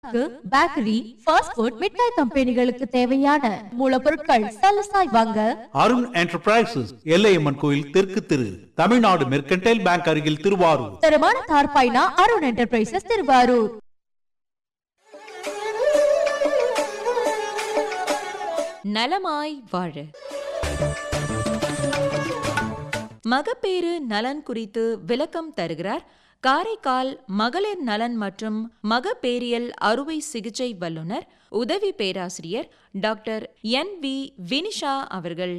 bakery fast food மிட்டாய் கம்பெனிகளுக்கு தேவையான மூலப்பொருட்கள் சலசாய் வாங்க அருண் என்டர்பிரைசஸ் எல்லையம்மன் கோயில் தெற்கு திரு தமிழ்நாடு மெர்கன்டைல் பேங்க் அருகில் திருவாரூர் தரமான தார்பாய்னா அருண் என்டர்பிரைசஸ் திருவாரூர் நலமாய் வாழ மகப்பேறு நலன் குறித்து விளக்கம் தருகிறார் காரைக்கால் மகளிர் நலன் மற்றும் மகப்பேரியல் அறுவை சிகிச்சை வல்லுநர் உதவி பேராசிரியர் டாக்டர் என் வி வினிஷா அவர்கள்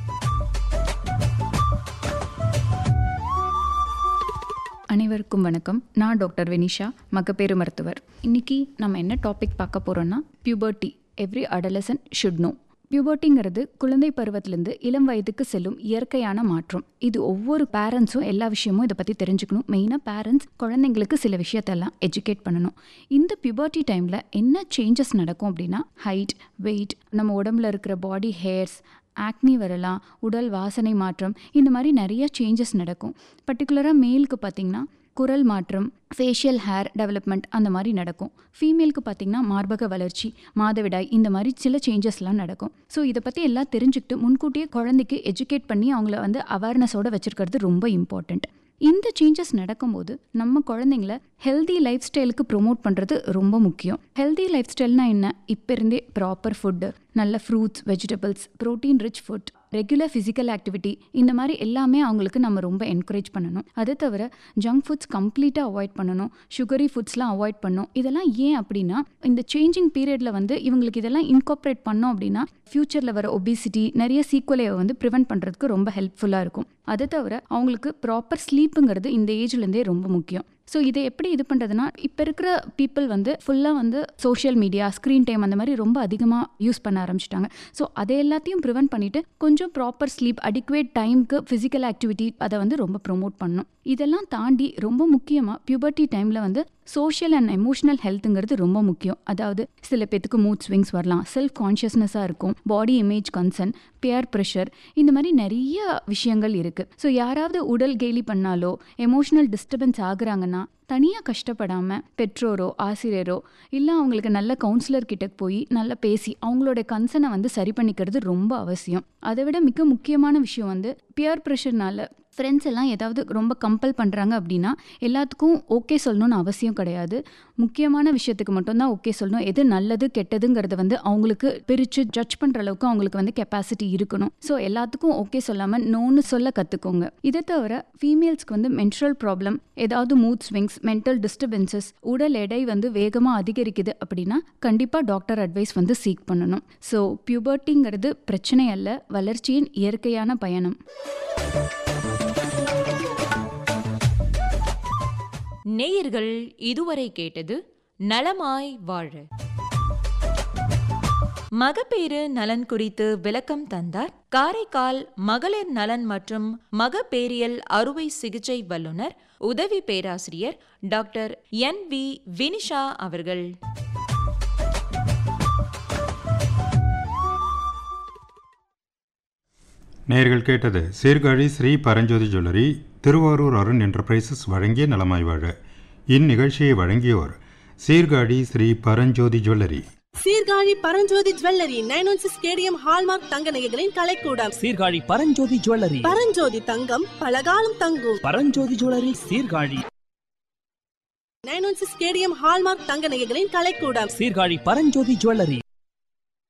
அனைவருக்கும் வணக்கம் நான் டாக்டர் வினிஷா மகப்பேறு மருத்துவர் இன்னைக்கு நம்ம என்ன டாபிக் பார்க்க போறோம்னா puberty every adolescent should know பியூபர்ட்டிங்கிறது குழந்தை பருவத்திலேருந்து இளம் வயதுக்கு செல்லும் இயற்கையான மாற்றம் இது ஒவ்வொரு பேரண்ட்ஸும் எல்லா விஷயமும் இதை பற்றி தெரிஞ்சுக்கணும் மெயினாக பேரண்ட்ஸ் குழந்தைங்களுக்கு சில விஷயத்தெல்லாம் எஜுகேட் பண்ணணும் இந்த பியூபர்ட்டி டைமில் என்ன சேஞ்சஸ் நடக்கும் அப்படின்னா ஹைட் வெயிட் நம்ம உடம்புல இருக்கிற பாடி ஹேர்ஸ் ஆக்னி வரலாம் உடல் வாசனை மாற்றம் இந்த மாதிரி நிறைய சேஞ்சஸ் நடக்கும் பர்டிகுலராக மேலுக்கு பார்த்தீங்கன்னா குரல் மாற்றம் ஃபேஷியல் ஹேர் டெவலப்மெண்ட் அந்த மாதிரி நடக்கும் ஃபீமேலுக்கு பார்த்தீங்கன்னா மார்பக வளர்ச்சி மாதவிடாய் இந்த மாதிரி சில சேஞ்சஸ்லாம் நடக்கும் ஸோ இதை பற்றி எல்லாம் தெரிஞ்சுக்கிட்டு முன்கூட்டியே குழந்தைக்கு எஜுகேட் பண்ணி அவங்கள வந்து அவேர்னஸோட வச்சுருக்கிறது ரொம்ப இம்பார்ட்டண்ட் இந்த சேஞ்சஸ் நடக்கும்போது நம்ம குழந்தைங்கள ஹெல்தி லைஃப் ஸ்டைலுக்கு ப்ரொமோட் பண்ணுறது ரொம்ப முக்கியம் ஹெல்தி லைஃப் ஸ்டைல்னா என்ன இப்போ இருந்தே ப்ராப்பர் ஃபுட்டு நல்ல fruits vegetables protein rich food regular physical activity இந்த மாதிரி எல்லாமே அவங்களுக்கு நம்ம ரொம்ப என்கரேஜ் பண்ணணும் அதை தவிர ஜங்க் ஃபுட்ஸ் கம்ப்ளீட்டாக அவாய்ட் பண்ணணும் சுகரி ஃபுட்ஸ்லாம் அவாய்ட் பண்ணணும் இதெல்லாம் ஏன் அப்படின்னா இந்த சேஞ்சிங் பீரியடில் வந்து இவங்களுக்கு இதெல்லாம் இன்கார்பரேட் பண்ணோம் அப்படின்னா ஃப்யூச்சரில் வர ஒபிசிட்டி நிறைய சீக்குவலையை வந்து ப்ரிவென்ட் பண்ணுறதுக்கு ரொம்ப ஹெல்ப்ஃபுல்லாக இருக்கும் அதை தவிர அவங்களுக்கு ப்ராப்பர் ஸ்லீப்புங்கிறது இந்த ஏஜ்லேருந்தே ரொம்ப முக்கியம் ஸோ இதை எப்படி இது பண்ணுறதுனா இப்போ இருக்கிற பீப்புள் வந்து ஃபுல்லாக வந்து சோஷியல் மீடியா ஸ்க்ரீன் டைம் அந்த மாதிரி ரொம்ப அதிகமாக யூஸ் பண்ண ஆரம்பிச்சிட்டாங்க ஸோ அதை எல்லாத்தையும் ப்ரிவென்ட் பண்ணிவிட்டு கொஞ்சம் ப்ராப்பர் ஸ்லீப் அடிக்குவேட் டைமுக்கு ஃபிசிக்கல் ஆக்டிவிட்டி அதை வந்து ரொம்ப ப்ரொமோட் பண்ணணும் இதெல்லாம் தாண்டி ரொம்ப முக்கியமாக பியூபர்ட்டி டைமில் வந்து சோஷியல் அண்ட் எமோஷனல் ஹெல்த்துங்கிறது ரொம்ப முக்கியம் அதாவது சில பேத்துக்கு மூட் ஸ்விங்ஸ் வரலாம் செல்ஃப் கான்ஷியஸ்னஸாக இருக்கும் body image concern peer pressure இந்த மாதிரி நிறைய விஷயங்கள் இருக்குது ஸோ யாராவது உடல் கேலி பண்ணாலோ எமோஷனல் டிஸ்டர்பன்ஸ் ஆகுறாங்கன்னா தனியாக கஷ்டப்படாமல் பெற்றோரோ ஆசிரியரோ இல்லை அவங்களுக்கு நல்ல கவுன்சிலர் கிட்ட போய் நல்லா பேசி அவங்களோட கன்சர்னை வந்து சரி பண்ணிக்கிறது ரொம்ப அவசியம் அதை விட மிக முக்கியமான விஷயம் வந்து பியர் ப்ரெஷர்னால ஃப்ரெண்ட்ஸ் எல்லாம் ஏதாவது ரொம்ப கம்பல் பண்ணுறாங்க அப்படின்னா எல்லாத்துக்கும் ஓகே சொல்லணும்னு அவசியம் கிடையாது முக்கியமான விஷயத்துக்கு மட்டும்தான் ஓகே சொல்லணும் எது நல்லது கெட்டதுங்கிறத வந்து அவங்களுக்கு பிரித்து ஜட்ஜ் பண்ணுற அளவுக்கு அவங்களுக்கு வந்து கெப்பாசிட்டி இருக்கணும் ஸோ எல்லாத்துக்கும் ஓகே சொல்லாமல் நோன்னு சொல்ல கற்றுக்கோங்க இதை தவிர ஃபீமேல்ஸ்க்கு வந்து மென்ட்ரல் ப்ராப்ளம் ஏதாவது மூட் ஸ்விங்ஸ் மென்டல் டிஸ்டர்பன்சஸ் உடல் எடை வந்து வேகமாக அதிகரிக்குது அப்படின்னா கண்டிப்பாக டாக்டர் அட்வைஸ் வந்து சீக் பண்ணணும் ஸோ பியூபர்ட்டிங்கிறது பிரச்சனை அல்ல வளர்ச்சியின் இயற்கையான பயணம் நேயர்கள் இதுவரை கேட்டது நலமாய் வாழ மகப்பேறு நலன் குறித்து விளக்கம் தந்தார் காரைக்கால் மகளிர் நலன் மற்றும் மகப்பேரியல் அறுவை சிகிச்சை வல்லுநர் உதவி பேராசிரியர் டாக்டர் என் வி வினிஷா அவர்கள் நேர்கள் கேட்டது சீர்காழி ஸ்ரீ பரஞ்சோதி ஜுவல்லரி திருவாரூர் அருண் என்டர்பிரைசஸ் வழங்கிய நலமாய் வாழ இந்நிகழ்ச்சியை வழங்கியோர் Sirkazhi Sri Paranjothi jewellery Sirkazhi Paranjothi jewellery nine one six KDM hallmark தங்க நகைகளின் கலைக்கூடம் சீர்காழி பரஞ்சோதி ஜுவல்லரி பரஞ்சோதி தங்கம் பலகாலம் தங்கும் Paranjothi jewellery Sirkazhi nine one six KDM hallmark தங்க நகைகளின் கலைக்கூடம் சீர்காழி பரஞ்சோதி ஜுவல்லரி